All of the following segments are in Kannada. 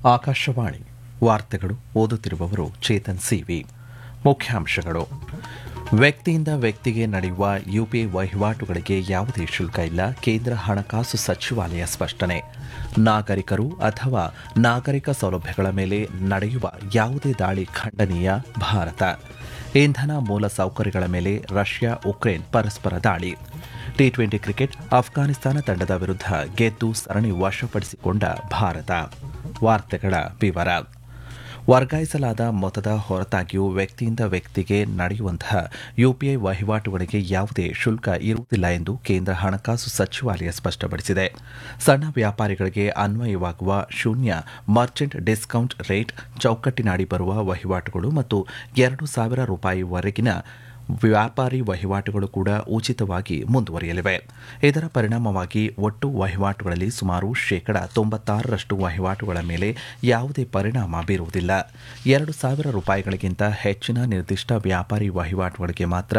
ಆಕಾಶವಾಣಿ ವಾರ್ತೆಗಳು ಓದುತ್ತಿರುವವರು ಚೇತನ್ ಸಿವಿ ಮುಖ್ಯಾಂಶಗಳು ವ್ಯಕ್ತಿಯಿಂದ ವ್ಯಕ್ತಿಗೆ ನಡೆಯುವ ಯುಪಿಐ ವಹಿವಾಟುಗಳಿಗೆ ಯಾವುದೇ ಶುಲ್ಕ ಇಲ್ಲ ಕೇಂದ್ರ ಹಣಕಾಸು ಸಚಿವಾಲಯ ಸ್ಪಷ್ಟನೆ ನಾಗರಿಕರು ಅಥವಾ ನಾಗರಿಕ ಸೌಲಭ್ಯಗಳ ಮೇಲೆ ನಡೆಯುವ ಯಾವುದೇ ದಾಳಿ ಖಂಡನೀಯ ಭಾರತ ಇಂಧನ ಮೂಲ ಸೌಕರ್ಯಗಳ ಮೇಲೆ ರಷ್ಯಾ ಉಕ್ರೇನ್ ಪರಸ್ಪರ ದಾಳಿ ಟಿ ಟ್ವೆಂಟಿ ಕ್ರಿಕೆಟ್ ಅಫ್ಘಾನಿಸ್ತಾನ ತಂಡದ ವಿರುದ್ಧ ಗೆದ್ದು ಸರಣಿ ವಶಪಡಿಸಿಕೊಂಡ ಭಾರತ ವಾರ್ತೆಗಳ ವಿವರ ವರ್ಗಾಯಿಸಲಾದ ಮೊತ್ತದ ಹೊರತಾಗಿಯೂ ವ್ಯಕ್ತಿಯಿಂದ ವ್ಯಕ್ತಿಗೆ ನಡೆಯುವಂತಹ ಯುಪಿಐ ವಹಿವಾಟುಗಳಿಗೆ ಯಾವುದೇ ಶುಲ್ಕ ಇರುವುದಿಲ್ಲ ಎಂದು ಕೇಂದ್ರ ಹಣಕಾಸು ಸಚಿವಾಲಯ ಸ್ಪಷ್ಟಪಡಿಸಿದೆ ಸಣ್ಣ ವ್ಯಾಪಾರಿಗಳಿಗೆ ಅನ್ವಯವಾಗುವ ಶೂನ್ಯ ಮರ್ಚೆಂಟ್ ಡಿಸ್ಕೌಂಟ್ ರೇಟ್ ಚೌಕಟ್ಟಿನಡಿ ಬರುವ ವಹಿವಾಟುಗಳು ಮತ್ತು ಎರಡು ಸಾವಿರ ರೂಪಾಯಿವರೆಗಿನ ವ್ಯಾಪಾರಿ ವಹಿವಾಟುಗಳು ಕೂಡ ಉಚಿತವಾಗಿ ಮುಂದುವರಿಯಲಿವೆ ಇದರ ಪರಿಣಾಮವಾಗಿ ಒಟ್ಟು ವಹಿವಾಟುಗಳಲ್ಲಿ ಸುಮಾರು ಶೇಕಡ ತೊಂಬತ್ತಾರರಷ್ಟು ವಹಿವಾಟುಗಳ ಮೇಲೆ ಯಾವುದೇ ಪರಿಣಾಮ ಬೀರುವುದಿಲ್ಲ ಎರಡು ಸಾವಿರ ರೂಪಾಯಿಗಳಿಗಿಂತ ಹೆಚ್ಚಿನ ನಿರ್ದಿಷ್ಟ ವ್ಯಾಪಾರಿ ವಹಿವಾಟುಗಳಿಗೆ ಮಾತ್ರ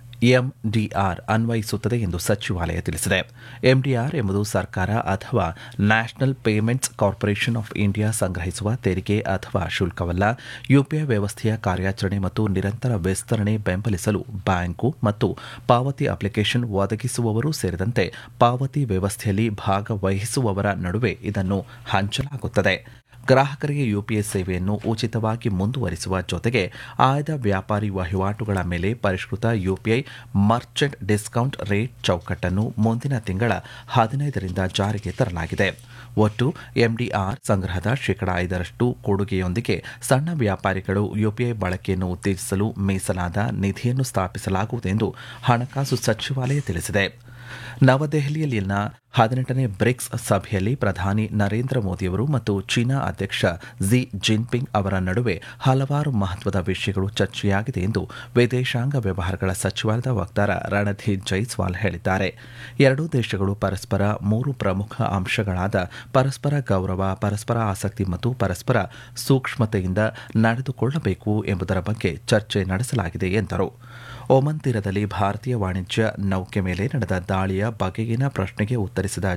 ಎಂಡಿಆರ್ ಅನ್ವಯಿಸುತ್ತದೆ ಎಂದು ಸಚಿವಾಲಯ ತಿಳಿಸಿದೆ ಎಂಡಿಆರ್ ಎಂಬುದು ಸರ್ಕಾರ ಅಥವಾ national payments corporation of India ಸಂಗ್ರಹಿಸುವ ತೆರಿಗೆ ಅಥವಾ ಶುಲ್ಕವಲ್ಲ ಯುಪಿಐ ವ್ಯವಸ್ಥೆಯ ಕಾರ್ಯಾಚರಣೆ ಮತ್ತು ನಿರಂತರ ವಿಸ್ತರಣೆ ಬೆಂಬಲಿಸಲು ಬ್ಯಾಂಕು ಮತ್ತು ಪಾವತಿ ಅಪ್ಲಿಕೇಶನ್ ಒದಗಿಸುವವರು ಸೇರಿದಂತೆ ಪಾವತಿ ವ್ಯವಸ್ಥೆಯಲ್ಲಿ ಭಾಗವಹಿಸುವವರ ನಡುವೆ ಇದನ್ನು ಹಂಚಲಾಗುತ್ತದೆ ಗ್ರಾಹಕರಿಗೆ ಯುಪಿಐ ಸೇವೆಯನ್ನು ಉಚಿತವಾಗಿ ಮುಂದುವರಿಸುವ ಜೊತೆಗೆ ಆಯ್ದ ವ್ಯಾಪಾರಿ ವಹಿವಾಟುಗಳ ಮೇಲೆ ಪರಿಷ್ಕೃತ ಯುಪಿಐ ಮರ್ಚೆಂಟ್ ಡಿಸ್ಕೌಂಟ್ ರೇಟ್ ಚೌಕಟ್ಟನ್ನು ಮುಂದಿನ ತಿಂಗಳ ಹದಿನೈದರಿಂದ ಜಾರಿಗೆ ತರಲಾಗಿದೆ ಒಟ್ಟು ಎಂಡಿಆರ್ ಸಂಗ್ರಹದ ಶೇಕಡಾ ಐದರಷ್ಟು ಕೊಡುಗೆಯೊಂದಿಗೆ ಸಣ್ಣ ವ್ಯಾಪಾರಿಗಳು ಯುಪಿಐ ಬಳಕೆಯನ್ನು ಉತ್ತೇಜಿಸಲು ಮೀಸಲಾದ ನಿಧಿಯನ್ನು ಸ್ಥಾಪಿಸಲಾಗುವುದು ಎಂದು ಹಣಕಾಸು ಸಚಿವಾಲಯ ತಿಳಿಸಿದೆ ನವದೆಹಲಿಯಲ್ಲಿನ ಹದಿನೆಂಟನೇ ಬ್ರಿಕ್ಸ್ ಸಭೆಯಲ್ಲಿ ಪ್ರಧಾನಿ ನರೇಂದ್ರ ಮೋದಿಯವರು ಮತ್ತು ಚೀನಾ ಅಧ್ಯಕ್ಷ ಝಿ ಜಿನ್ಪಿಂಗ್ ಅವರ ನಡುವೆ ಹಲವಾರು ಮಹತ್ವದ ವಿಷಯಗಳು ಚರ್ಚೆಯಾಗಿದೆ ಎಂದು ವಿದೇಶಾಂಗ ವ್ಯವಹಾರಗಳ ಸಚಿವಾಲಯದ ವಕ್ತಾರ ರಣಧೀರ್ ಜೈಸ್ವಾಲ್ ಹೇಳಿದ್ದಾರೆ ಎರಡೂ ದೇಶಗಳು ಪರಸ್ಪರ ಮೂರು ಪ್ರಮುಖ ಅಂಶಗಳಾದ ಪರಸ್ಪರ ಗೌರವ ಪರಸ್ಪರ ಆಸಕ್ತಿ ಮತ್ತು ಪರಸ್ಪರ ಸೂಕ್ಷ್ಮತೆಯಿಂದ ನಡೆದುಕೊಳ್ಳಬೇಕು ಎಂಬುದರ ಬಗ್ಗೆ ಚರ್ಚೆ ನಡೆಸಲಾಗಿದೆ ಎಂದರು ಒಮನ್ ತೀರದಲ್ಲಿ ಭಾರತೀಯ ವಾಣಿಜ್ಯ ನೌಕೆ ಮೇಲೆ ನಡೆದ ದಾಳಿಯ ಬಗೆಗಿನ ಪ್ರಶ್ನೆಗೆ ಉತ್ತರಿಸಿದ